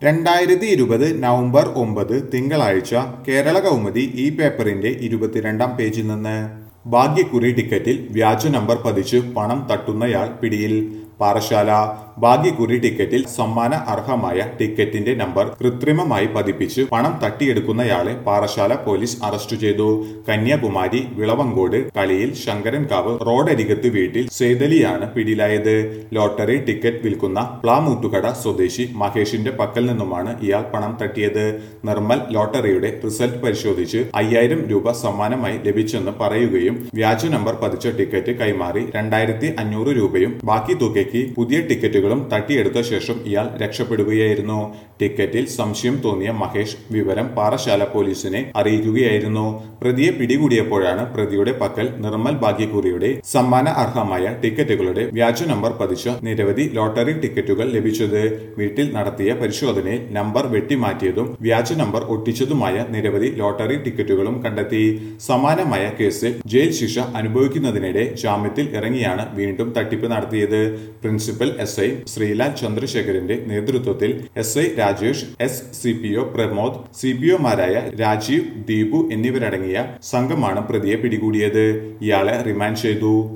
രണ്ടായിരത്തി ഇരുപത് നവംബർ ഒമ്പത് തിങ്കളാഴ്ച കേരള കൗമുദി ഈ പേപ്പറിന്റെ ഇരുപത്തിരണ്ടാം പേജിൽ നിന്ന് ഭാഗ്യക്കുറി ടിക്കറ്റിൽ വ്യാജ നമ്പർ പതിച്ച് പണം തട്ടുന്നയാൾ പിടിയിൽ പാറശാല ഭാഗ്യക്കുറി ടിക്കറ്റിൽ സമ്മാന അർഹമായ ടിക്കറ്റിന്റെ നമ്പർ കൃത്രിമമായി പതിപ്പിച്ച് പണം തട്ടിയെടുക്കുന്നയാളെ പാറശാല പോലീസ് അറസ്റ്റ് ചെയ്തു കന്യാകുമാരി വിളവങ്കോട് കളിയിൽ ശങ്കരൻകാവ് റോഡരികത്ത് വീട്ടിൽ സേതലിയാണ് പിടിയിലായത് ലോട്ടറി ടിക്കറ്റ് വിൽക്കുന്ന പ്ലാമൂട്ടുകട സ്വദേശി മഹേഷിന്റെ പക്കൽ നിന്നുമാണ് ഇയാൾ പണം തട്ടിയത് നിർമ്മൽ ലോട്ടറിയുടെ റിസൾട്ട് പരിശോധിച്ച് അയ്യായിരം രൂപ സമ്മാനമായി ലഭിച്ചെന്ന് പറയുകയും വ്യാജ നമ്പർ പതിച്ച ടിക്കറ്റ് കൈമാറി രണ്ടായിരത്തി അഞ്ഞൂറ് രൂപയും ബാക്കി തുകയ്ക്ക് പുതിയ ടിക്കറ്റുകളും തട്ടിയെടുത്ത ശേഷം ഇയാൾ രക്ഷപ്പെടുകയായിരുന്നു ടിക്കറ്റിൽ സംശയം തോന്നിയ മഹേഷ് വിവരം പാറശാല പോലീസിനെ അറിയിക്കുകയായിരുന്നു പ്രതിയെ പിടികൂടിയപ്പോഴാണ് പ്രതിയുടെ പക്കൽ നിർമ്മൽ ഭാഗ്യക്കുറിയുടെ സമ്മാന അർഹമായ ടിക്കറ്റുകളുടെ വ്യാജ നമ്പർ പതിച്ച നിരവധി ലോട്ടറി ടിക്കറ്റുകൾ ലഭിച്ചത് വീട്ടിൽ നടത്തിയ പരിശോധനയിൽ നമ്പർ വെട്ടിമാറ്റിയതും വ്യാജ നമ്പർ ഒട്ടിച്ചതുമായ നിരവധി ലോട്ടറി ടിക്കറ്റുകളും കണ്ടെത്തി സമാനമായ കേസിൽ ജയിൽ ശിക്ഷ അനുഭവിക്കുന്നതിനിടെ ജാമ്യത്തിൽ ഇറങ്ങിയാണ് വീണ്ടും തട്ടിപ്പ് നടത്തിയത് പ്രിൻസിപ്പൽ എസ് ഐ ശ്രീലാൽ ചന്ദ്രശേഖരന്റെ നേതൃത്വത്തിൽ S I Rajesh S C P O Pramod C P ഒമാരായ രാജീവ് ദീപു എന്നിവരടങ്ങിയ സംഘമാണ് പ്രതിയെ പിടികൂടിയത് ഇയാളെ റിമാൻഡ് ചെയ്തു